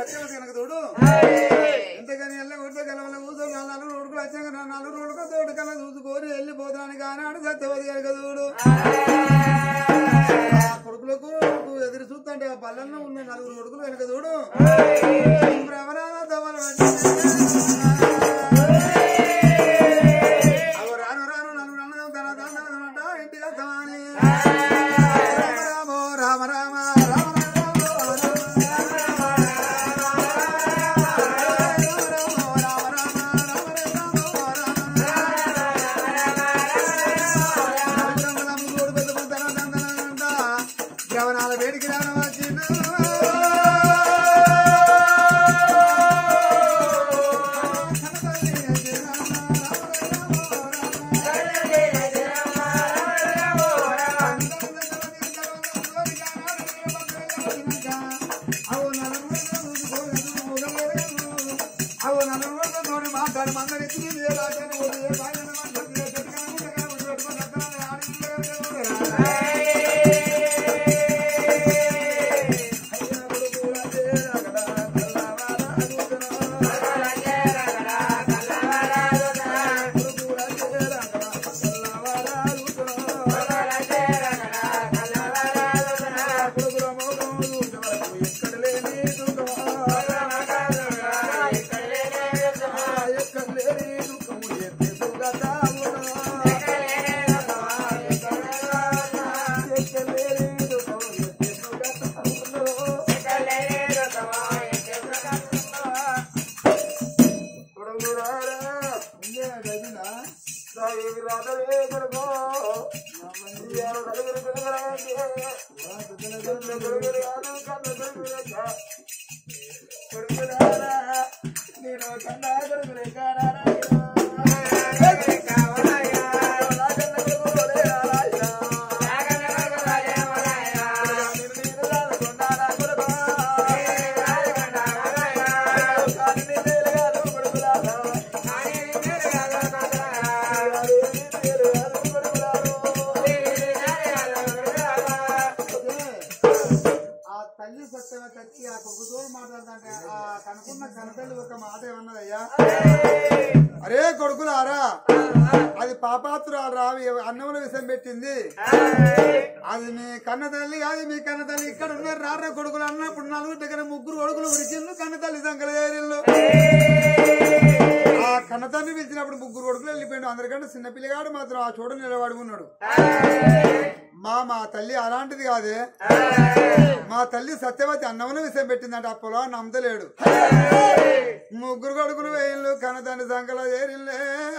సత్యవతి కనుక తోడు ఎంతగాని ఎల్ల కొడితే కలవల కూర్చో నాలుగు రోడ్డుకు వచ్చాక నా నాలుగు రోడ్డుకు తోడు కల చూసుకొని వెళ్ళిపోతానికి ఆనాడు సత్యవతి కనుక తోడు ఆ కొడుకులకు ఎదురు చూస్తుంటే ఆ పల్లెల్లో ఉన్న నలుగురు కొడుకులు కనుక చూడు భ్రమరాల దవల అవు రాను రాను నలుగురు అన్నదం తన దండ ఇంటికి వస్తామని రామ రామ రామ రామ గవనాల వేడికి రావడం వచ్చిండు మాట్లాడి మందరి ఆ తల్లి సత్యమ కచ్చి ఆ కొడుకుతో మాట్లాడుతుంటే ఆ కనుకున్న కనతల్లి ఒక మాట ఏమన్నదయ్యా అరే కొడుకులారా అది పాపాత్రురారా అన్నముల విషయం పెట్టింది అది మీ కన్న తల్లి కాదు మీ కన్న తల్లి ఇక్కడ ఉన్నారు రారా కొడుకులు అన్నప్పుడు నలుగురు దగ్గర ముగ్గురు కొడుకులు ఉరికిండు కన్న తల్లి సంకల ఆ కన్న తల్లి పిలిచినప్పుడు ముగ్గురు కొడుకులు వెళ్ళిపోయాడు అందరికంటే చిన్న పిల్లగాడు మాత్రం ఆ చోట నిలబడి ఉన్నాడు మా మా తల్లి అలాంటిది కాదే మా తల్లి సత్యవతి అన్నమున విషయం పెట్టిందంట ఆ పొలం నమ్మతలేడు ముగ్గురు కొడుకులు వేయిళ్ళు కనతండ్రి సంకల చేరిల్లే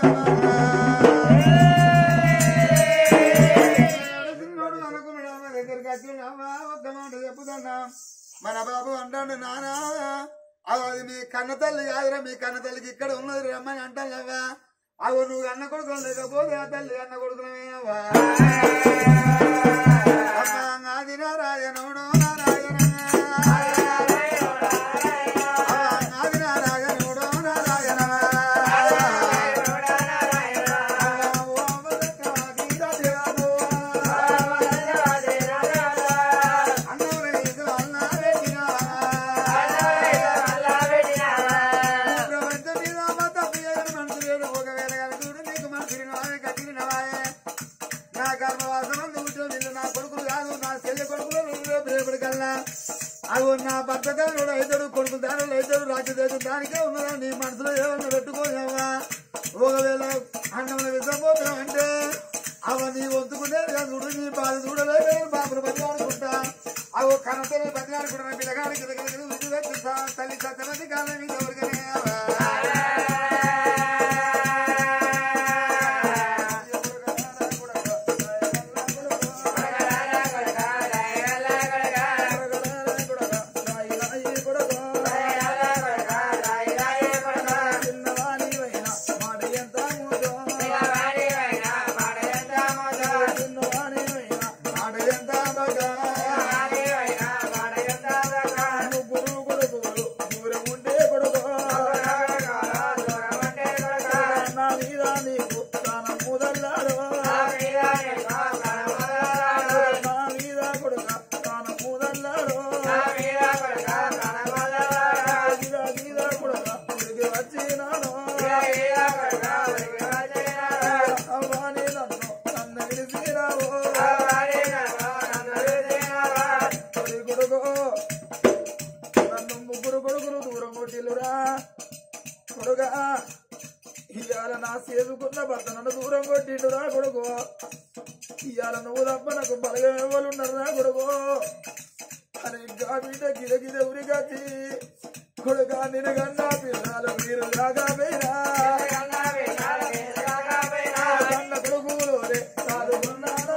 చిన్నోడు అనుకున్నాడు అమ్మ దగ్గరికి వచ్చి అమ్మ ఒక్క మాట చెప్పుతున్నా మన బాబు అంటాడు నానా అది మీ కన్న తల్లి కాదురా మీ కన్న తల్లికి ఇక్కడ ఉన్నది రమ్మని అంటావా అవు నువ్వు అన్న కొడుకులు లేకపోతే ఆ తల్లి అన్న కొడుకులమే అవ్వా అమ్మా నాది నారాయణుడు నారాయణ నాది నారాయణుడు నారాయణ నా గర్భవాసనం నువ్వు వీళ్ళు నా కొడుకులు కాదు నా చెల్లి కొడుకులు నువ్వు రేపటి కల్లా అవి నా భర్త దారుడు అవుతాడు కొడుకు దారుడు అవుతాడు రాజ్యదేశం దానికే ఉన్నదా నీ మనసులో ఏమన్నా పెట్టుకోలేవా ఒకవేళ అన్నంలో విసపోతున్నాం అంటే అవ నీ వంతుకునే చూడు నీ బాధ చూడలేదు బాబులు బతిలాడుకుంటా అవి కనతలు బతిలాడుకుంటున్న పిల్లగాడికి విధి తల్లి సత్యమతి కాలం మీద ఎవరికనే ముగ్గురు కొడుకులు దూరం ఉండే కొడుకు కొట్టిండురా కొడుగా ఇవాళ నా చేసుకున్న భర్త నన్ను దూరం కొట్టిండురా కొడుకు ఇవాళ నువ్వు తప్ప నాకు బలగం ఎవరు ఉన్నారా కొడుకు అని ఇంకా బిడ్డ గిద గిద ఉరిగచ్చి కొడుగా నినగన్నా పిల్లలు మీరు రాగా పోయిరా కన్న కొడుకులు రే సాధుకున్నారా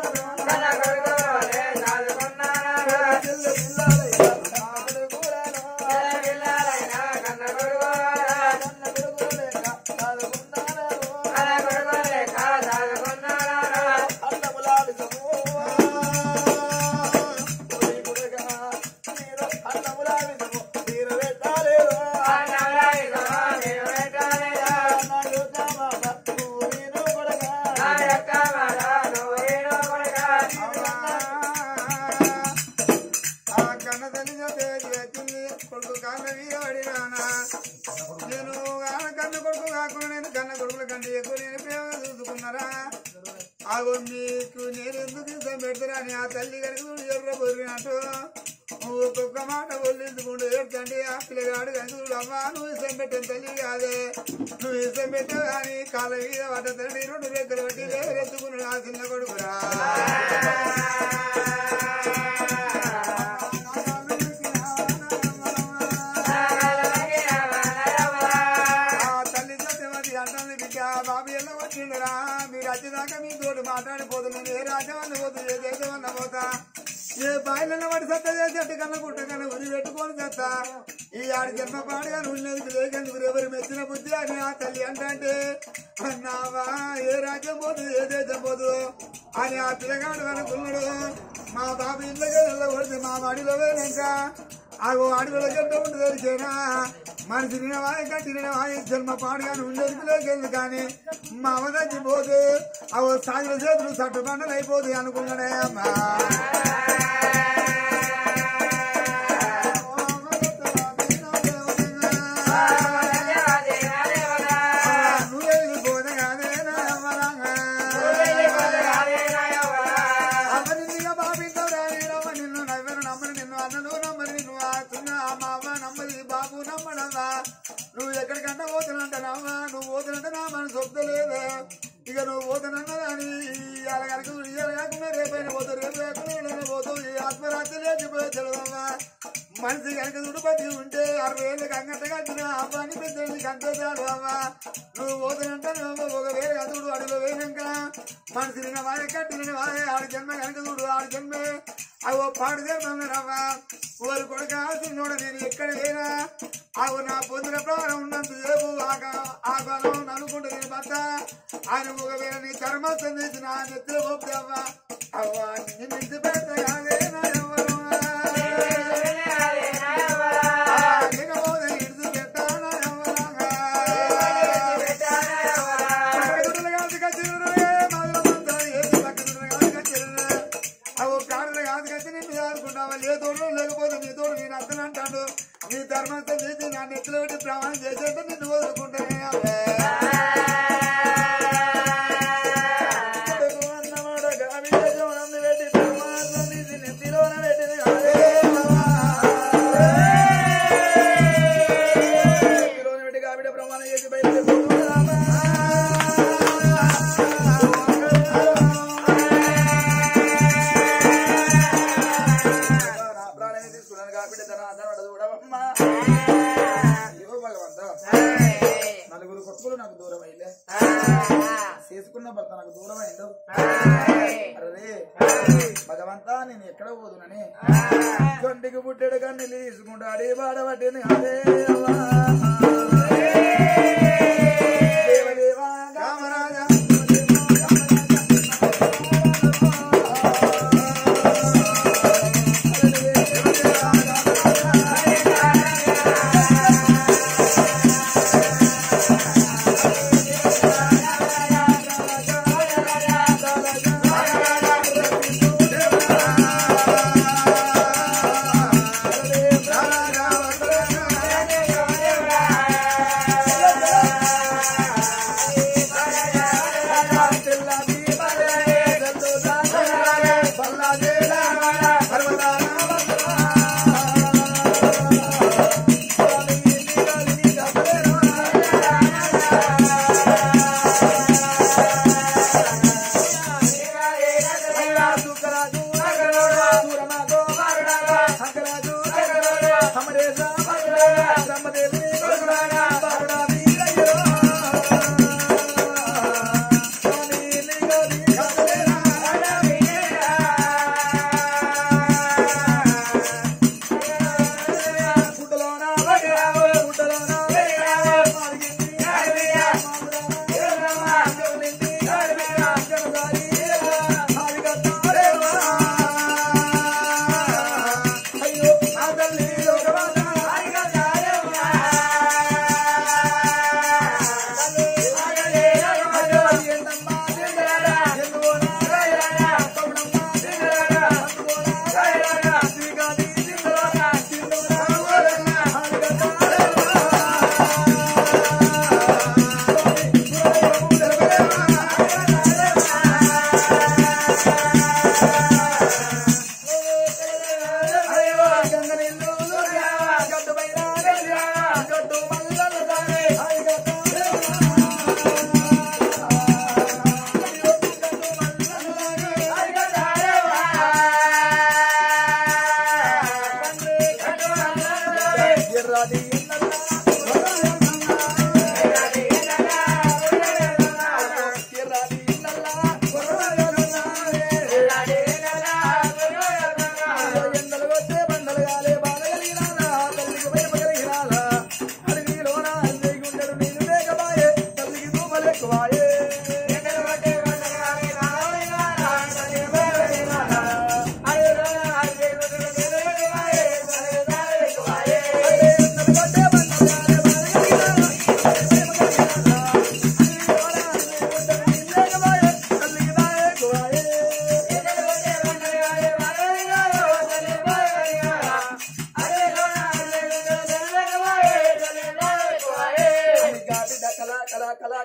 చెల్లె పిల్లలయ్యా నా కొడుకులారా. కన్న కొడుకులు లేక సాధుకున్నారా అన్నములాడిసము. ఓయ్ కొడుకా, మీరు అన్నములాడిసము. మీరు పెట్టాలేరా? నా యొక్క మాట నువ్వు విను కొడుకా. ఆ కన్న తల్లిగా పేరు పెట్టింది కొడుకు కన్న వీడినానా నేను ఆమె కన్న కొడుకు కాకుండా నేను కన్న కొడుకుల కంటే ఎక్కువ నేను ప్రేమగా చూసుకున్నారా అగో మీకు నేను ఎందుకు ఇష్టం పెడతారా అని ఆ తల్లి కనుక ఎర్ర పొరిగినట్టు నువ్వు ఒక్కొక్క మాట ఒళ్ళించుకుంటూ ఏడుతండి ఆ పిల్లగాడు కనుక చూడు అమ్మా నువ్వు ఇష్టం పెట్టిన తల్లి కాదే నువ్వు ఇష్టం పెట్టావు కానీ కాళ్ళ మీద పడ్డ తండ్రి రెండు రెక్కలు పట్టి లేవరెత్తుకున్నాడు ఆ చిన్న కొడుకురా ఆ తల్లి సత్యవతి అంటుంది బిడ్డ బాబు ఎలా వచ్చిండరా మీరు వచ్చేదాకా మీ తోటి మాట్లాడిపోదు నేను ఏ రాజ్యం పోతు ఏ దేశం అన్న పోతా ఏ బాయిలన్న వాడి సత్త చేసేట్టు కన్నా గుట్ట కన్నా ఉరి పెట్టుకొని చేస్తా ఈ ఆడి జన్మ పాడుగా ఉండేందుకు లేకెందుకు ఎవరు మెచ్చిన బుద్ధి అని ఆ తల్లి అంటే అన్నావా ఏ రాజ్యం పోదు ఏ దేశం పోదు అని ఆ పిల్లగాడు అనుకున్నాడు మా బాబు ఇళ్ళకే వెళ్ళకూడదు మా వాడిలో వేరేక ఆగో అడవిలో గడ్డ ఉండి తెలిసేనా మనిషి నినవాయ కట్టి నినవాయ జన్మ పాడుగానే ఉండేది లేకెళ్ళదు కానీ మా అవదచ్చి పోదు అవో సాగుల చేతులు సట్టు బండలు అయిపోదు అనుకున్నాడే అమ్మా నువ్వు వెళ్ళిపోతే కాదే నా అమ్మలాగా. అవనిగా బాబితో రాయడమ్మ నిన్ను నవ్వను నమ్మని నిన్ను అన్నను నమ్మని నిన్ను ఆ చిన్న ఆ మా అమ్మ నమ్మది బాబు నమ్మడమ్మా నువ్వు ఎక్కడికన్నా పోతునంటానమ్మా నువ్వు పోతునంటే నా మనసు ఒప్పుతలేదు ఇక నువ్వు పోతున్నదని ఇవాళ కనుక ఇవాళ కాకుండా రేపైనా పోతావు రేపు కాకుండా ఎల్లుండి పోతావు ఈ ఆత్మరాత్రి లేచిపోయే చదవమ్మా మనిషి కనుక దుడిపతి ఉంటే అరవై ఏళ్ళకి అంగంట కట్టిన అబ్బాని పెద్ద అంతే చాలు అమ్మా నువ్వు పోతునంటే నువ్వు ఒక వేరే అదుడు అడుగులో వేయనాక మనిషి నిన్న వాయ కట్టి నిన్న వాయ ఆడి జన్మ కనుక చూడు ఆడి జన్మే అవో పాడు జన్మన్నారమ్మా ఊరు కొడుక చిన్నోడ నేను ఎక్కడ లేనా అవు నా పొందిన ప్రాణం ఉన్నంత సేపు ఆ బలం అనుకుంటే నేను భర్త ఆయన ఒకవేళ నీ కర్మస్థం చేసి నా నెత్తిలో పోపుతావా అవ్వా నిన్ను ఇంటి పెడతా కాదే నా ఎవరు లేకపోతే ఇడిచి పెట్టానా ఎవరాగా పక్కదుడులు కాదు కచ్చిరురే, మాదుల మంత్రాలు ఏది పక్కదుడులు కాదు కచ్చిరురే. అవో కాడులు కాదు కచ్చి నిన్ను ఆడుకుంటావా లే తోడు లేకపోతే నీ తోడు నేను అర్థం అంటాడు నీ ధర్మంతో చేసి నా నెత్తిలో పెట్టి ప్రమాణం చేసేట్టు నిన్ను వదులుకుంటానే అవే కొడుకు అన్నమాట గావిడ జవనందు పెట్టి ధర్మాసం తీసి నెత్తిలోన పెట్టింది కాదే నెత్తిలోన పెట్టి గావిడ ప్రమాణం చేసి బయలుదేరుతున్నామా నా ప్రాణాన్ని తీసుకున్నాను గావిడ తన అదనడ చూడవమ్మా ఇవ్వ భగవంతా నలుగురు కొట్టుకులు నాకు దూరం అయిందే చేసుకున్న భర్త నాకు దూరం అయిండు అరే భగవంతా నేను ఎక్కడ పోదునని కొండికి పుట్టెడు కన్నీళ్ళు తీసుకుంటా అడే బాడబట్టింది అదే అవ్వా. దేవదేవా కామరాజా రాజా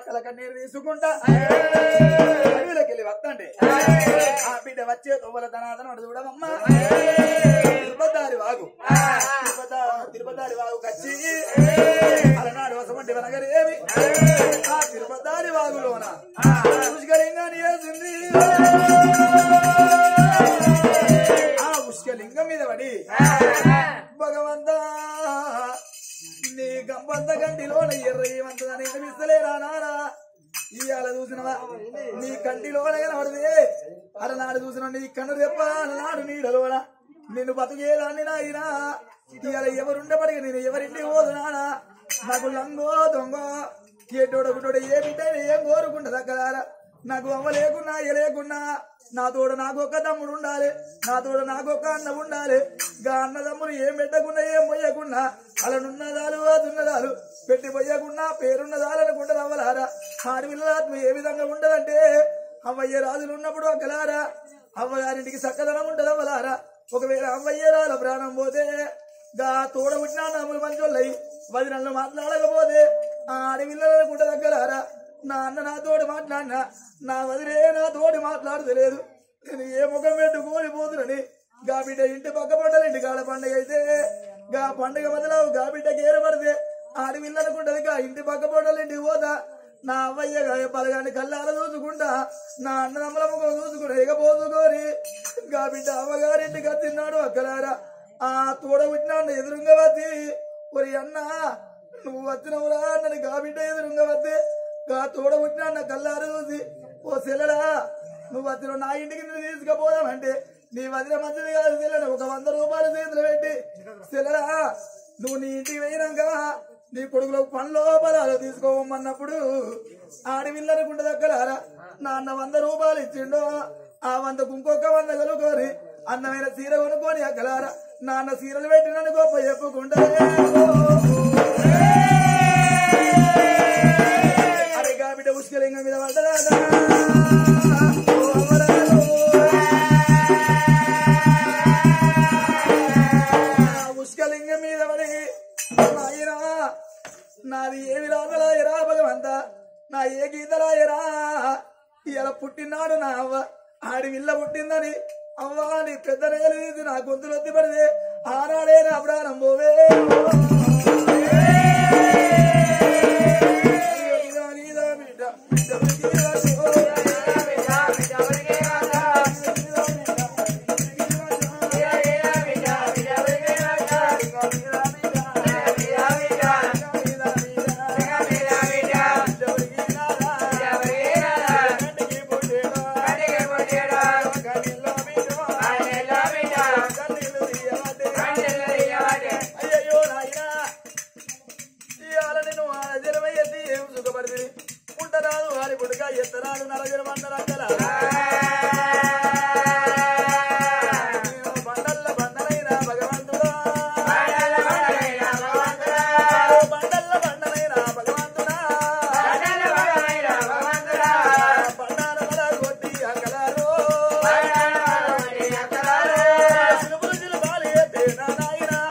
కల కన్నీరు తీసుకుంటా అడవిలోకెళ్ళి వస్తంటే ఆ బిడ్డ వచ్చే తొవ్వల ధనాదన చూడమమ్మా తిరుపతారి వాగు తిరుపత- తిరుపతారి వాగు కచ్చి అలనాడు వసమంటి వనగరేమి ఆ తిరుపతారి వాగులోన పుష్కలింగాన్ని వేసింది ఆ పుష్కలింగం మీద పడి భగవంతా నీ గంపంత గంటిలోన ఎర్రయ్యమంతదా నేను మిస్తలేరా నానా ఇవాళ చూసినవా నీ కంటిలోన కనబడితే అలనాడు చూసిన నీ కన్ను రెప్ప అలనాడు నీడలోన నిన్ను బతుకేదాన్ని నాయనా ఇవాళ ఎవరుండబడిగా నేను ఎవరింటి పోదు నానా నాకు లంగో దొంగ ఏటోడ గుడ్డోడ ఏ బిడ్డ ఏం కోరుకుంటది అక్కడారా నాకు అవ్వ లేకున్నా ఏ లేకున్నా నా తోడు నాకొక్క తమ్ముడు ఉండాలి నా తోడు నాకొక్క అన్న ఉండాలి గా అన్నదమ్ములు ఏం పెట్టకుండా ఏం పోయకుండా అలనున్నదాలు అదున్నదాలు పెట్టి పోయకుండా పేరున్నదాలు అనుకుంటారు అవ్వలారా ఆడపిల్లల ఏ విధంగా ఉండదంటే అవ్వయ్య రాజులు ఉన్నప్పుడు అక్కలారా అవ్వగారింటికి చక్కదనం ఉండదు అవ్వలారా ఒకవేళ అవ్వయ్య రాల ప్రాణం పోతే గా తోడ పుట్టిన నమ్ములు మంచోళ్ళయి వదినలు మాట్లాడకపోతే ఆ అడవిల్లల గుడ్డ దగ్గరారా నా అన్న నా తోడు మాట్లాడినా నా వదిలే నా తోడు మాట్లాడతలేదు నేను ఏ ముఖం పెట్టు కోడిపోతునని గా బిడ్డ ఇంటి పక్క పంటలు ఇంటి కాడ పండుగ అయితే గా పండుగ బదులావు గా బిడ్డకి ఏరబడితే ఆడపిల్లనుకుంటది గా ఇంటి పక్క పంటలు ఇంటికి పోదా నా అవ్వయ్య గా పలగాని కళ్ళాల చూసుకుంటా నా అన్నదమ్ముల ముఖం చూసుకుని ఎగపోసుకొని గా బిడ్డ అవ్వగారింటికి తిన్నాడు అక్కలారా ఆ తోడ పుట్టిన ఎదురుంగా వచ్చి ఒరి అన్న నువ్వు వచ్చినవురా నన్ను గా బిడ్డ ఎదురుంగా వస్తే గా తోడ పుట్టిన అన్న కళ్ళారు చూసి ఓ సెల్లడా నువ్వు వచ్చిన నా ఇంటికి నిన్ను తీసుకుపోదామంటే నీ వదిన మంచిది కాదు సెల్లడ ఒక వంద రూపాయలు చేతులు పెట్టి సెల్లడా నువ్వు నీ ఇంటికి పోయినాక నీ కొడుకులో పనులు పదాలు తీసుకోమన్నప్పుడు ఆడవిల్లనుకుంటే దగ్గరారా నాన్న వంద రూపాయలు ఇచ్చిండు ఆ వందకు ఇంకొక వంద కొనుక్కొని అందమైన సీర కొనుక్కొని అక్కలారా నాన్న సీరలు పెట్టి నన్ను గొప్ప చెప్పుకుంటా అరే గా బిడ్డ ఉస్కలింగం మీద పడ్డదా ఉస్కలింగం మీద పడి నాయనా నాది ఏమి రాగలాయరా భగవంత నా ఏ గీతలాయరా ఇలా పుట్టినాడు నా అవ్వ ఆడి విల్ల పుట్టిందని అవ్వ నీ పెద్ద రేలు నా గొంతులు వద్ది పడితే ఆనాడే నా ప్రాణం పోవే ఇదో నీదో బిడ్డ, బిడ్డ అయ్యయ్యో నాయనా ఇవాళ నేను జనమై ఎత్తి ఏం సుఖపడితే ఉంటరాదు వారి పుడుక ఎత్తరాదు నరజనమన్నరక్కల బండల్ల బండలైన భగవంతుడా బండల్ల బండలైన భగవంతుడా బండాల బల కొట్టి అక్కలారో సిలుపులు సిలుపాలు ఎత్తే నా నాయనా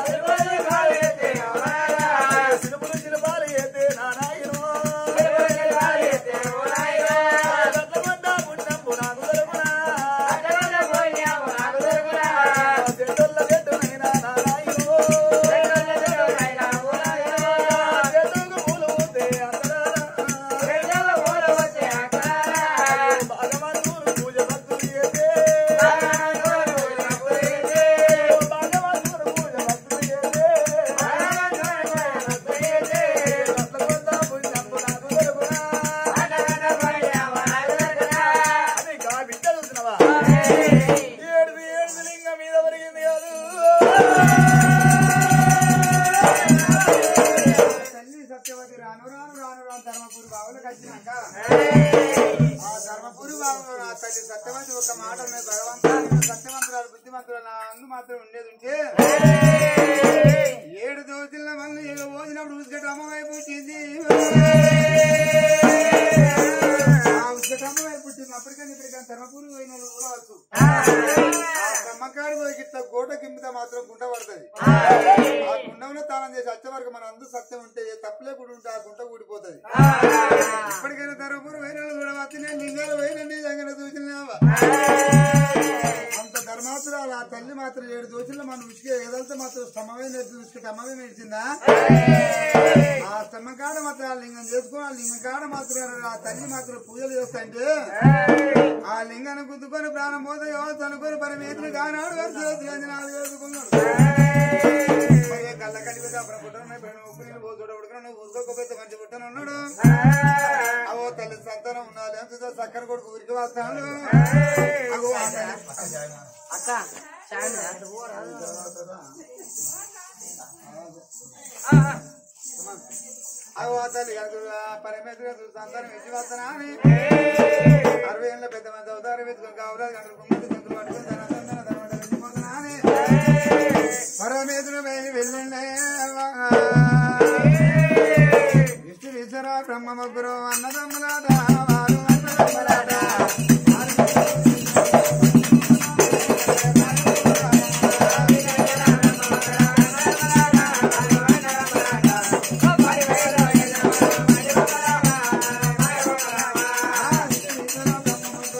సిలుపులు సిలుపాలు ఎత్తే నా నాయనో గట్లమంట పుణ్యంబు నాకు దొరుకునా చెడ్డొల్ల చెడ్డునైనా నా నాయనో చెడ్డుకు పూలు పూస్తే అందరానా భగవంతుడు పూజ భక్తులు చేస్తే భగవంతుడు పూజ భక్తులు చేస్తే గట్లమంట పుణ్యంబు నాకు దొరుకునా అది గా బిడ్డ చూసినవా ఏడుది ఏడుది లింగం మీద ఒరిగింది కాదు తల్లి సత్యవతి రాను రాను రాను రాను ధర్మపురి బావులకు వచ్చినాక ఆ ధర్మపురి బాబు ఆ తల్లి సత్యవతి ఒక మాట మీద భగవంతుడు సత్యవంతురాలు బుద్ధిమంతురాలు నా అందు మాత్రం ఉండేది ఉంటే ఏడు దోతుల మళ్ళీ ఇక పోసినప్పుడు ఉసుకట అమ్మ వైపు వచ్చింది ఆ ఉసుకట సంబంధం పుట్టింది అప్పటికని ఇప్పటికని ధర్మపూరి పోయిన వాళ్ళు కూడా వచ్చు ఆ సమ్మకాడి పోయి ఇట్లా గోట కింద మాత్రం గుంట పడుతుంది ఆ గుండంలో తానం చేసి వచ్చే వరకు మన అందరూ సత్యం ఉంటే ఏ తప్పులే కూడా ఉంటే ఆ గుంట ఊడిపోతుంది ఇప్పటికైనా ధర్మపూరి పోయిన వాళ్ళు కూడా వచ్చి నేను లింగాలు పోయినండి దగ్గర చూసినావా అంత ధర్మాసురాలు ఆ తల్లి మాత్రం ఏడు దోషుల్లో మనం ఉచికే ఏదంతా మాత్రం సమమైన ఉచికి అమ్మమే నడిచిందా ఆ స్తంభకాడ మాత్రం ఆ లింగం చేసుకో ఆ లింగం కాడ మాత్రం ఆ తల్లి మాత్రం పూజలు చేస్తాంటే ఆ లింగాన్ని గుద్దుకొని ప్రాణం పోతాయో తనుకొని పరమేతులు కానాడు వరుసలు నాలుగు వేసుకున్నాడు మరి కళ్ళ కలిపి అప్పుడు పుట్టను ఇప్పుడు ఉప్పు నీళ్ళు పోసి చూడబడుకున్నా నువ్వు ఊరుకోకపోతే మంచి పుట్టను ఉన్నాడు అవో తల్లి సంతానం ఉండాలి ఎంత చక్కర కొడుకు ఊరికి వస్తాడు అగో ఆ తల్లి అక్క చాలు అగో ఆ తల్లి కనుక పరమేశ్వర సంతానం ఇచ్చి వస్తానా అని అరవై ఏళ్ళ పెద్ద మంది అవుతారు వెతుకుని కావరాలు గంటలు కుమ్మడి సంతులు పట్టుకుని తన సంతానం తన వెంట వెళ్ళిపోతున్నా అని పరమేశ్వర వెళ్ళండి విష్ణు ఈశ్వర బ్రహ్మ ముగ్గురు